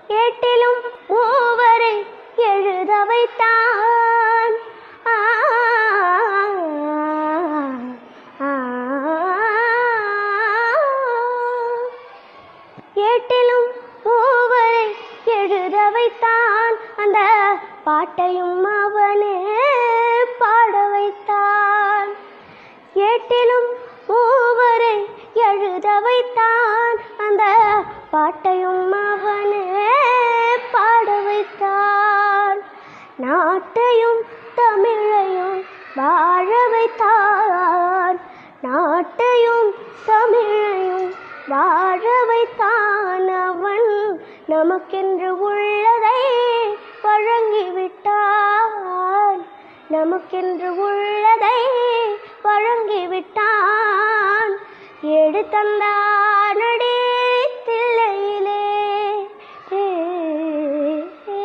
ஏட்டிலும் மூவரை எழுத வைத்தான் ஆ, ஆ, ஏட்டிலும் மூவரை எழுத வைத்தான் அந்த பாட்டையும் அவனே பாட வைத்தான் ஏட்டிலும் மூவரை எழுத வைத்தான் அந்த பாட்டையும் அவனே பாட வைத்தான் நாட்டையும் தமிழையும் வாழ வைத்தான் நாட்டையும் தமிழையும் வாழ வைத்தான் அவன் நமக்கென்று உள்ளதை வழங்கிவிட்டான் நமக்கென்று உள்ளதை வழங்கிவிட்டான் எடு தந்தானடி தில்லையிலே ஏ, ஏ.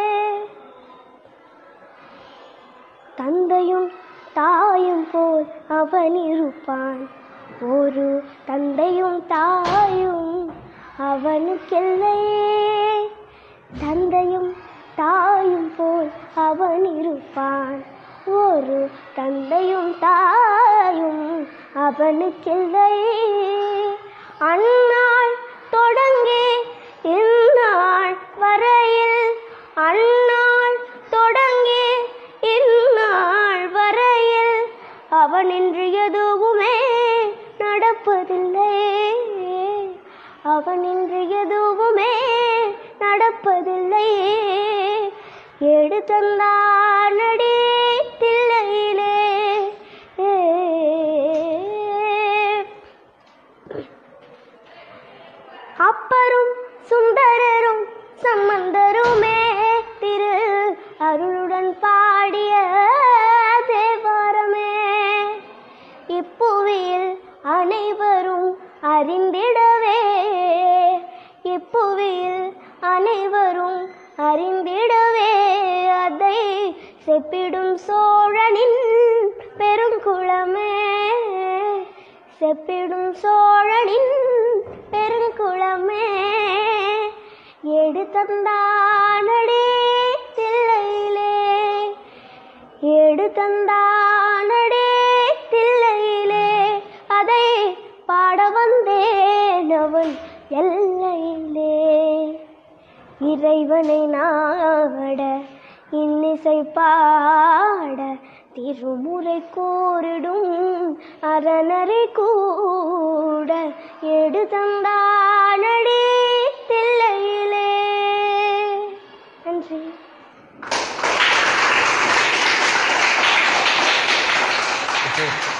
தந்தையும் தாயும் போல் அவன் இருப்பான் ஒரு தந்தையும் தாயும் அவனுக்கில்லையே தந்தையும் தாயும் போல் அவன் இருப்பான் ஒரு தந்தையும் தாயும் அவனுக்கில்லையே அந்நாள் தொடங்கி இந்நாள் வரையில் அந்நாள் தொடங்கி இந்நாள் வரையில் அவனின்று எதுவுமே நடப்பதில்லை அவனின்று எதுவுமே நடப்பதில்லை எடு தந்தானடி தில்லையிலே ஏ அப்பரும் சுந்தரரும் சம்பந்தருமே திரு அருளுடன் பாடிய தேவாரமே இப்புவியில் அனைவரும் அறிந்திடவே இப்புவியில் அனைவரும் அறிந்திடவே அதை செப்பிடும் சோழனின் பெருங்குளமே செப்பிடும் சோழனின் பெருங்குளமே எடு தந்தானடே தில்லையிலே எடு தந்தானடே தில்லையிலே அதை பாட வந்தேன் அவன் எல்லையிலே இறைவனை நாட இன்னிசை பாட திருமுறை கோரிடும் அரணரை கூட எடு தந்தானடி தில்லையிலே நன்றி Okay.